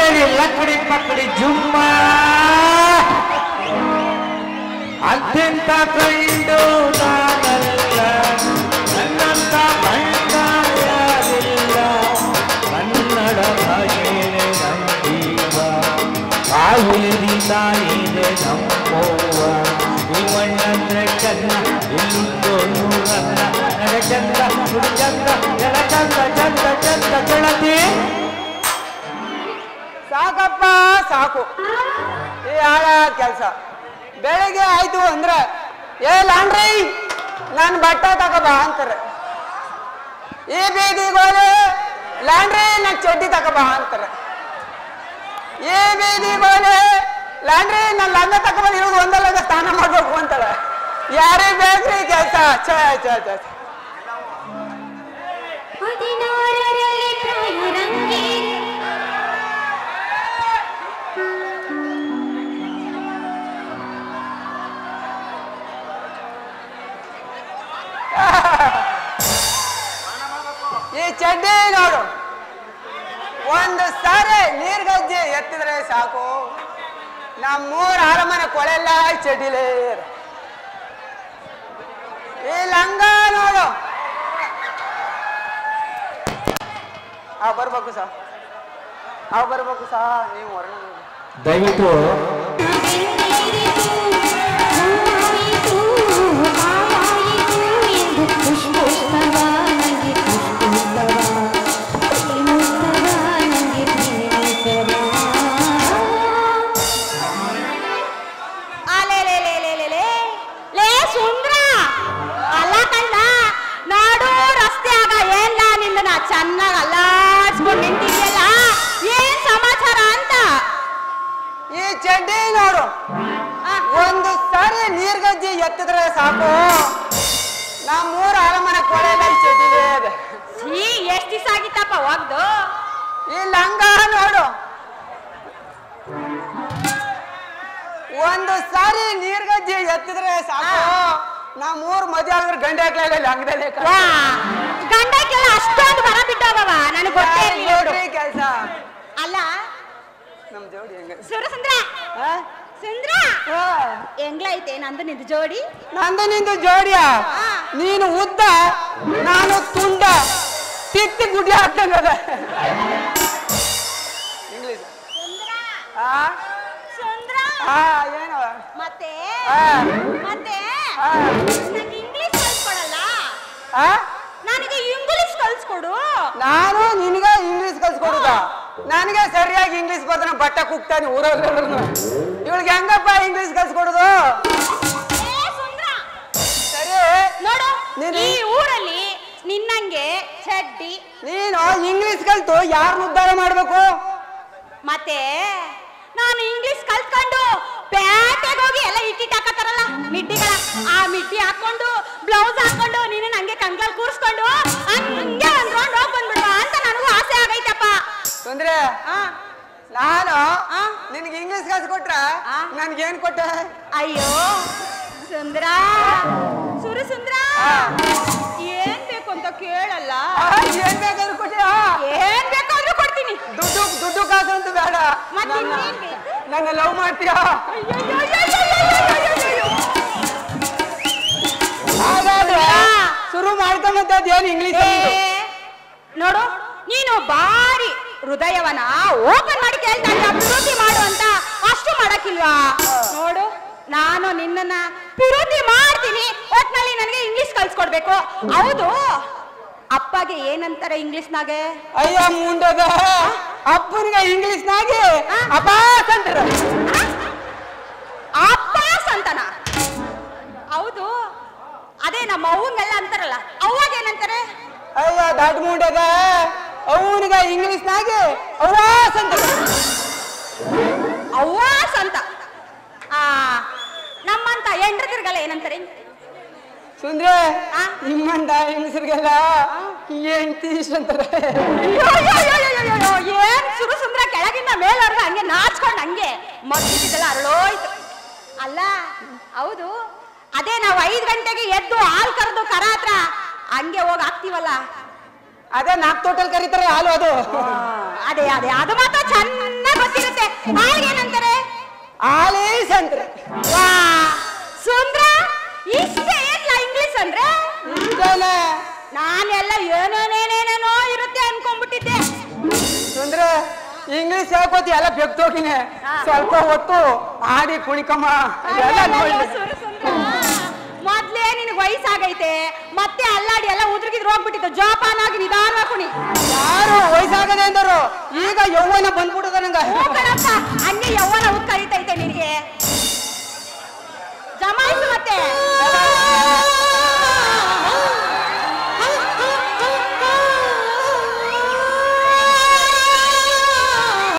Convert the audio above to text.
ಮೇರಿ ಲಕ್ಕಡಿ ಪಕ್ಕಡಿ ಜುಮ್ಮ ಅತ್ಯಂತ ಕಂಡು ನಾನಲ್ಲ ನನ್ನಂತ ಕಂಡ ಯಾರಿಲ್ಲ ಕನ್ನಡ ಭಾಷೆನೇ ನಂಬೀವ ಕಾವೇರಿ ತಾಯಿದೆ ನಮ್ಮವ್ವ ಇವಣ್ಣಂದ್ರೆ ಚಂದ ಇಲ್ಲಿಂದೋ ನೂರನ್ನ ನಡ ಚಂದ ನುಡಿ ಚಂದ ಜಲ ಚಂದ ಚಂದ ಚಂದ ಗೆಳತಿ ಸಾಕಪ್ಪ ಸಾಕು ಈ ಹಾಳ ಕೆಲಸ ಬೆಳಿಗ್ಗೆ ಆಯ್ತು ಅಂದ್ರೆ ಏ ಲಾಂಡ್ರಿ ನಾನು ಬಟ್ಟೆ ತಗೋಬಾ ಅಂತಾರೆ ಈ ಬೀದಿಗೋಲೆ ಲಾಂಡ್ರಿ ನಾನು ಚಡ್ಡಿ ತಗೋಬಾ ಅಂತಾರೆ ಈ ಬೀದಿಗೋಲೆ ಲಾಂಡ್ರಿ ನಾನು ಲಂಗ ತಗೊಬಂದು ಇರೋದು ಒಂದಲ್ಲ ಒಂದ್ ಸ್ನಾನ ಮಾಡ್ಬೇಕು ಅಂತಾಳೆ ಯಾರಿಗೆ ಬೇಕ್ರಿ ಕೆಲಸ ಛೇ ಛೇ ಛೇ ಛೇ. ಹದಿನಾರರಲ್ಲಿ ಪ್ರಾಯರಂಗೆ ಈ ಚಡ್ಡಿ ನೋಡು ಒಂದು ಸಾರಿ ನೀರ್ಗಜ್ಜೆ ಎತ್ತಿದ್ರೆ ಸಾಕು ನಮ್ಮೂರ ಅರಮನೆ ಕೊಳೆಲ್ಲ ಚಡ್ಡಿಲೇ ಇರು. ಈ ಲಂಗ ನೋಡು ಅವ್ ಬರ್ಬೇಕು ಸಾ ಅವ್ ಬರ್ಬೇಕು ಸಾ ನೀವು ವರ್ಣ ದಯವಿಟ್ಟು ಹೂವಾಯಿತು, ಮಾವಾಯಿತು ಎಂದು ಪುಷ್ಪೋತ್ಸವ ನಂಗೆ ಪುಷ್ಪೋತ್ಸವ ಪ್ರೇಮೋತ್ಸವ ನಂಗೆ ಪ್ರೇಮೋತ್ಸವ ಅಲೆಲೆಲೆಲೆಲೆಲೆ. ಲೇ ಸುಂದ್ರ ಅಲ್ಲ ಕಣ್ಣ ನಾಡು ರಸ್ತೆಯಾಗ ಏನ್ಲ ನಿನ್ನ ಚೆನ್ನಾಗ ಅಲ್ಲಾಡ್ಸ್ಕೊಂಡ್ ನಿಂತಿದ್ಯಲ್ಲ ಏನ್ ಸಮಾಚಾರ ಅಂತ ಈ ಚಡ್ಡಿ ನೋಡು ಆ, ಒಂದು ಸಾರಿ ನೀರ್ಗಜ್ಜೆ ಎತ್ತಿದ್ರೆ ಸಾಕು ನಮ್ಮೂರ ಅರಮನೆ ಕೊಳೆಲ್ಲ ಚಡ್ಡಿಲೇ ಇದೆ ಛೀ ಎಷ್ಟ್ ದಿವಸ ಆಗಿತ್ತಪ್ಪ ಒಗ್ದು ಈ ಲಂಗ ನೋಡು ಒಂದು ಸಾರಿ ನೀರ್ಗಜ್ಜಿ ಎತ್ತಿದ್ರೆ ಸಾಕು ನಮ್ಮೂರ್ ಮದುವೆ ಆಗಿದ್ರೆ ಗಂಡೆ ಹಾಕ್ಲಿಲ್ಲ ಲಂಗದಲ್ಲೇ ವಾ ಗಂಡಕ್ಕೆಲ್ಲ ಅಷ್ಟೊಂದು ಬರ ಬಿಟ್ಟವವ ನನಗೆ ಗೊತ್ತೇ ಇರ್ಲಿಲ್ಲ ನೋಡು ಕೆಲಸ ಅಲ್ಲ ನಮ್ ಜೋಡಿ ಹೆಂಗ ಸುರಸುಂದ್ರ ಸುಂದ್ರ ಹೆಂಗ್ಲೈತೆ ನಂದು ನಿಂದು ಜೋಡಿ ನಂದು ನಿಂದು ಜೋಡಿಯ ಆ. ನೀನು ಉದ್ದ ನಾನು ತುಂಡ ತಿತ್ತಿ ಗುಡ್ಡಿ ಹಾಕ್ತಂಗದ ಇಂಗ್ಲೀಷ್ ಸುಂದ್ರ ಆ ಸುಂದ್ರ ಆ ಏನವ ಮತ್ತೆ ಆ. ಮತ್ತೆ ಆ. ನಂಗೆ ಇಂಗ್ಲಿಷ್ ಕಲ್ಸ್ಕೊಡಲ್ಲ ಆ ನನಗೆ ಇಂಗ್ಲಿಷ್ ಕಲ್ಸ್ಕೊಡು ನಾನು ನಿನಗೆ ಇಂಗ್ಲಿಷ್ ಕಲ್ಸ್ಕೊಡುದ ನನಗೆ ಸರಿಯಾಗಿ ಇಂಗ್ಲಿಷ್ ಬರ್ತಾನೆ ಬಟ್ಟೆ ಕುಗ್ತಾನೆ ಊರಲ್ಲಿ ಇವಳಿಗೆ ಹೆಂಗಪ್ಪ ಇಂಗ್ಲಿಷ್ ಕಲ್ಸ್ಕೊಡುದು ಏ ಸುಂದ್ರ ಸರಿ ನೋಡು ನೀನು- ಈ ಊರಲ್ಲಿ ನಿನ್ನಂಗೆ ಚಡ್ಡಿ ನೀನು ಇಂಗ್ಲಿಷ್ ಕಲ್ತು ಯಾರನ್ನ ಉದ್ಧಾರ ಮಾಡ್ಬೇಕು ಮತ್ತೆ ನಾನು ಇಂಗ್ಲಿಷ್ ಕಲ್ತ್ಕೊಂಡು ಪ್ಯಾಟೆಗೆ ಹೋಗಿ ಎಲ್ಲ ಇಟ್ಟಿಟ್ ಹಾಕತ್ತಾರಲ್ಲ ಮಿಡ್ಡಿಗಳ ಆ ಮಿಡ್ಡಿ ಹಾಕೊಂಡು ಬ್ಲೌಸ್ ಹಾಕೊಂಡು ನೀನು ನಂಗೆ ಕಂಗ್ಳಲ್ಲಿ ಕೂರಿಸ್ಕೊಂಡು ಹಂಗೆ ಒಂದ್ ರೌಂಡ್ ಹೋಗಿ ಬಂದ್ಬಿಡುವ ಅಂತ ನನಗೂ ಆಸೆ ಆಗೈತಪ್ಪ ತೊಂದ್ರೆ ಆ, ನಾನು ಆ. ನಿನಗೆ ಇಂಗ್ಲಿಷ್ ಕಲ್ಸ್ಕೊಟ್ರ ಆ. ನನ್ಗೇನ್ ಕೊಟ್ಟೆ ಅಯ್ಯೋ ಸುಂದ್ರ ಸುರು ಸುಂದ್ರ ಆ. ಏನ್ ಬೇಕು ಅಂತ ಕೇಳಲ್ಲ ಆ, ಏನ್ ಬೇಕಾದ್ರೂ ಕೊಟ್ಟೆ ಏನ್ ಬೇಕಾದ್ರೂ ಕೊಡ್ತೀನಿ ದುಡ್ಡು ದುಡ್ಡು ಕಾಸು ಅಂತ ಬೇಡ ಮತ್ತೆ ನನ್ನ ಇನ್ನೇನ್ ಬೇಕು? ನನ್ನ ಲವ್ ಮಾಡ್ತೀಯಾ ಹಾಗಾದ್ರೆ ಶುರು ಮಾಡ್ಕೊಂಬಂತ ಅದೇನು ಇಂಗ್ಲಿಷ್ ಏ, ನೋಡು ನೀನು ಬಾರಿ ಹೃದಯವನ ಓಪನ್ ಮಾಡಿ ಕೇಳ್ತಾ ಇದ್ದ ಪಿರೋತಿ ಮಾಡು ಅಂತ ಅಷ್ಟು ಮಾಡಕ್ಕಿಲ್ವಾ ನೋಡು ನಾನು ನಿನ್ನನ್ನ ಪಿರೋತಿ ಮಾಡ್ತೀನಿ ಒಟ್ನಲ್ಲಿ ನನಗೆ ಇಂಗ್ಲಿಷ್ ಕಲ್ಸ್ಕೊಡ್ಬೇಕು ಹೌದು ಅಪ್ಪಗೆ ಏನಂತಾರೆ ಇಂಗ್ಲಿಷ್ನಾಗೆ ಅಯ್ಯ ಮುಂಡದ ಅಪ್ಪನಿಗೆ ಇಂಗ್ಲಿಷ್ನಾಗೆ ಅಪಾಸ್ ಅಂತಾರ ಅಪ್ಪಾಸ್ ಅಂತನ ಹೌದು ಅದೇ ನಮ್ಮ ಅವ್ವಂಗೆಲ್ಲ ಅಂತಾರಲ್ಲ ಅವಾಗ ಏನಂತಾರೆ ಅಯ್ಯ ದೊಡ್ಡ ಮುಂಡದ ಅವನಿಗೆ ಇಂಗ್ಲಿಷ್ನಾಗೆ ಅವಾಸ್ ಅಂತಾರ ಅವ್ವಾಸ್ ಅಂತ ಆ ನಮ್ಮಂತ ಹೆಂಡ್ರದಿರ್ಗಲ್ಲ ಏನಂತಾರೆ ಸುಂದ್ರೆ ಆ? ನಿಮ್ಮಂತ ಹೆಂಗಸರಿಗೆಲ್ಲ ಎಂಟಿ ಅಂತಾರೆ ಅಯ್ಯೋ, ಏನ್ ಸುರು ಸುಂದ್ರ ಕೆಳಗಿಂದ ಮೇಲವ್ರಿಗೆ ಹಂಗೆ ನಾಚ್ಕೊಂಡು ಹಂಗೆ ಮತ್ತಿದ್ದೆಲ್ಲ ಅರಳೋಯ್ತು ಅಲ್ಲ ಹೌದು ಅದೇ ನಾವು ಐದು ಗಂಟೆಗೆ ಎದ್ದು ಹಾಲ್ ಕರೆದು ಕರ ಹತ್ರ ಹಂಗೆ ಹೋಗಿ ಹಾಕ್ತಿವಲ್ಲ ಅದೇ ನಾಲ್ಕು ತೋಟಲ್ ಕರೀತಾರೆ ಹಾಲು ಅದು ಅದೇ ಅದೇ ಅದು ಮಾತ್ರ ಚೆನ್ನಾಗಿ ಗೊತ್ತಿರುತ್ತೆ ಹಾಗೇನಂತಾರೆ ಆಲೀಸ್ ಅಂತಾರೆ ವಾ ಸುಂದ್ರ ಇಷ್ಟೇ ಏನ್ಲ ಇಂಗ್ಲಿಷ್ ಅಂದ್ರೆ ನಿಜಾನೇ ನಾನೆಲ್ಲ ಏನೇನೇನೇನೇನೋ ಇರುತ್ತೆ ಅನ್ಕೊಂಡ್ಬಿಟ್ಟಿದ್ದೆ ಅಂದ್ರೆ ಇಂಗ್ಲಿಷ್ ಹೇಳ್ಕೋತಿ ಎಲ್ಲ ಬೆಗ್ತೋಗಿನಿ ಸ್ವಲ್ಪ ಹೊತ್ತು ಆಡಿ ಕುಣಿಕಮ್ಮ ಎಲ್ಲ ನೋಡಿ ಮೊದ್ಲೇ ನಿನಗೆ ವಯಸ್ಸಾಗೈತೆ ಮತ್ತೆ ಅಲ್ಲಾಡಿ ಎಲ್ಲ ಉದ್ರಗಿದ್ರು ಹೋಗ್ಬಿಟ್ಟಿತ್ತು ಜೋಪಾನಾಗಿ ನಿಧಾನವಾಗಿ ಕುಣಿ ಯಾರು ವಯಸ್ಸಾಗದೆ ಅಂದರು ಈಗ ಯೌವನ ಬಂದ್ಬಿಟ್ಟದ ನಂಗ ಹೂ ಕಣಪ್ಪ ಹಂಗೆ ಯವ್ವನ ಉತ್ ಕರಿತೈತೆ ನಿನಗೆ